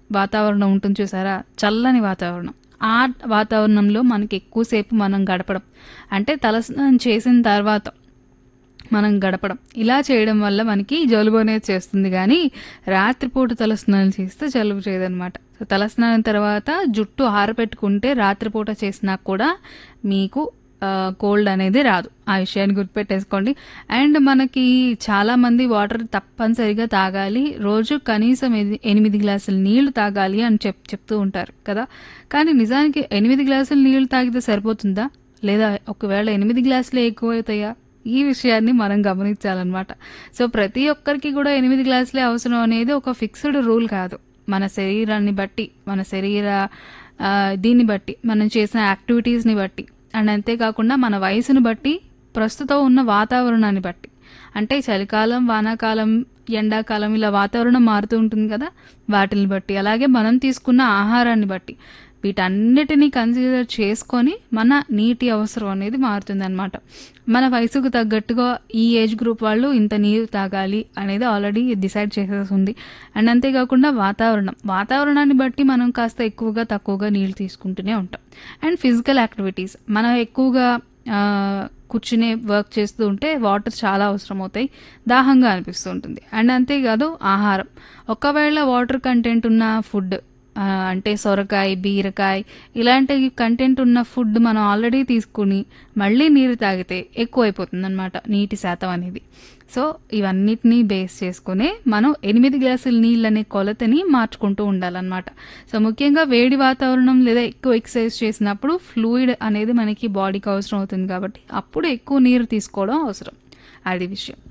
వాతావరణం ఉంటుంది చూసారా చల్లని వాతావరణం ఆ వాతావరణంలో మనకి ఎక్కువసేపు మనం గడపడం అంటే తలస్నానం చేసిన తర్వాత మనం గడపడం ఇలా చేయడం వల్ల మనకి జలుబు అనేది చేస్తుంది కానీ రాత్రిపూట తలస్నానం చేస్తే జలుబు చేయదనమాట సో తలస్నానం తర్వాత జుట్టు ఆరబెట్టుకుంటే రాత్రిపూట చేసినా కూడా మీకు కోల్డ్ అనేది రాదు ఆ విషయాన్ని గుర్తుపెట్టేసుకోండి అండ్ మనకి చాలామంది వాటర్ తప్పనిసరిగా తాగాలి రోజు కనీసం ఎది- ఎనిమిది గ్లాసుల నీళ్లు తాగాలి అని చెప్ చెప్తూ ఉంటారు కదా కానీ నిజానికి ఎనిమిది గ్లాసుల నీళ్లు తాగితే సరిపోతుందా లేదా ఒకవేళ ఎనిమిది గ్లాసులే ఎక్కువ అవుతాయా ఈ విషయాన్ని మనం గమనించాలన్నమాట సో ప్రతి ఒక్కరికి కూడా ఎనిమిది గ్లాసులే అవసరం అనేది ఒక ఫిక్స్డ్ రూల్ కాదు మన శరీరాన్ని బట్టి మన శరీర ఆ, దీన్ని బట్టి మనం చేసిన యాక్టివిటీస్ని బట్టి అండ్ అంతేకాకుండా మన వయసును బట్టి ప్రస్తుతం ఉన్న వాతావరణాన్ని బట్టి అంటే చలికాలం వానాకాలం ఎండాకాలం ఇలా వాతావరణం మారుతూ ఉంటుంది కదా వాటిని బట్టి అలాగే మనం తీసుకున్న ఆహారాన్ని బట్టి వీటన్నిటినీ కన్సిడర్ చేసుకొని మన నీటి అవసరం అనేది మారుతుంది అనమాట మన వయసుకు తగ్గట్టుగా ఈ ఏజ్ గ్రూప్ వాళ్ళు ఇంత నీరు తాగాలి అనేది ఆల్రెడీ డిసైడ్ చేసేసి ఉంది అండ్ అంతేకాకుండా వాతావరణం వాతావరణాన్ని బట్టి మనం కాస్త ఎక్కువగా తక్కువగా నీళ్ళు తీసుకుంటూనే ఉంటాం అండ్ ఫిజికల్ యాక్టివిటీస్ మనం ఎక్కువగా ఆ, కూర్చునే వర్క్ చేస్తూ ఉంటే వాటర్ చాలా అవసరం అవుతాయి దాహంగా అనిపిస్తూ ఉంటుంది అండ్ అంతేకాదు ఆహారం ఒకవేళ వాటర్ కంటెంట్ ఉన్న ఫుడ్ ఆ, అంటే సొరకాయ బీరకాయ ఇలాంటి కంటెంట్ ఉన్న ఫుడ్ మనం ఆల్రెడీ తీసుకుని మళ్ళీ నీరు తాగితే ఎక్కువ అయిపోతుంది అనమాట నీటి శాతం అనేది సో ఇవన్నిటినీ బేస్ చేసుకునే మనం ఎనిమిది గ్లాసుల నీళ్ళు అనే కొలతని మార్చుకుంటూ ఉండాలన్నమాట సో ముఖ్యంగా వేడి వాతావరణం లేదా ఎక్కువ ఎక్సర్సైజ్ చేసినప్పుడు ఫ్లూయిడ్ అనేది మనకి బాడీకి అవసరం అవుతుంది కాబట్టి అప్పుడు ఎక్కువ నీరు తీసుకోవడం అవసరం అది విషయం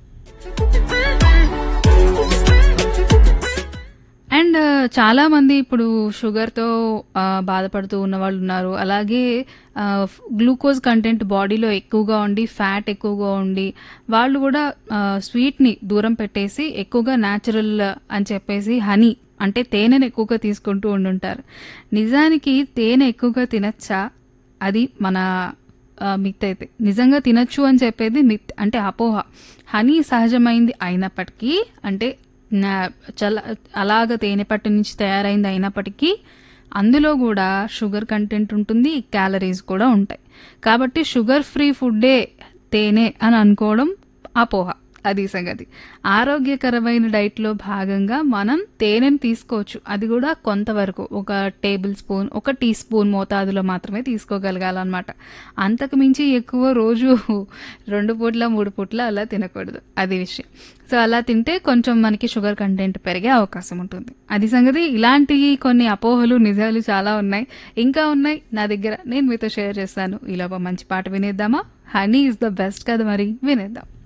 అండ్ చాలా మంది ఇప్పుడు షుగర్తో ఆ, బాధపడుతూ ఉన్న వాళ్ళు ఉన్నారు అలాగే ఆ, ఫ్- గ్లూకోజ్ కంటెంట్ బాడీలో ఎక్కువగా ఉండి ఫ్యాట్ ఎక్కువగా ఉండి వాళ్ళు కూడా ఆ, స్వీట్ని దూరం పెట్టేసి ఎక్కువగా న్యాచురల్ అని చెప్పేసి హనీ అంటే తేనెను ఎక్కువగా తీసుకుంటూ ఉండుంటారు నిజానికి తేనె ఎక్కువగా తినచ్చా అది మన ఆ, మిత్ అయితే నిజంగా తినచ్చు అని చెప్పేది మిత్ అంటే అపోహ హనీ సహజమైంది అయినప్పటికీ అంటే నా- చల అలాగ తేనె పట్టు నుంచి తయారైంది అయినప్పటికీ అందులో కూడా షుగర్ కంటెంట్ ఉంటుంది క్యాలరీస్ కూడా ఉంటాయి కాబట్టి షుగర్ ఫ్రీ ఫుడ్డే తేనె అని అనుకోవడం అపోహ అది సంగతి ఆరోగ్యకరమైన డైట్లో భాగంగా మనం తేనెను తీసుకోవచ్చు అది కూడా కొంతవరకు ఒక టేబుల్ స్పూన్ ఒక టీ స్పూన్ మోతాదులో మాత్రమే తీసుకోగలగాలన్నమాట అంతకు మించి ఎక్కువ రోజు రెండు పూట్ల మూడు పూట్ల అలా తినకూడదు అది విషయం సో అలా తింటే కొంచెం మనకి షుగర్ కంటెంట్ పెరిగే అవకాశం ఉంటుంది అది సంగతి ఇలాంటి కొన్ని అపోహలు నిజాలు చాలా ఉన్నాయి ఇంకా ఉన్నాయి నా దగ్గర నేను మీతో షేర్ చేస్తాను ఈలోప మంచి పాట వినేద్దామా హనీ ఇస్ ద బెస్ట్ కదా మరి వినేద్దాం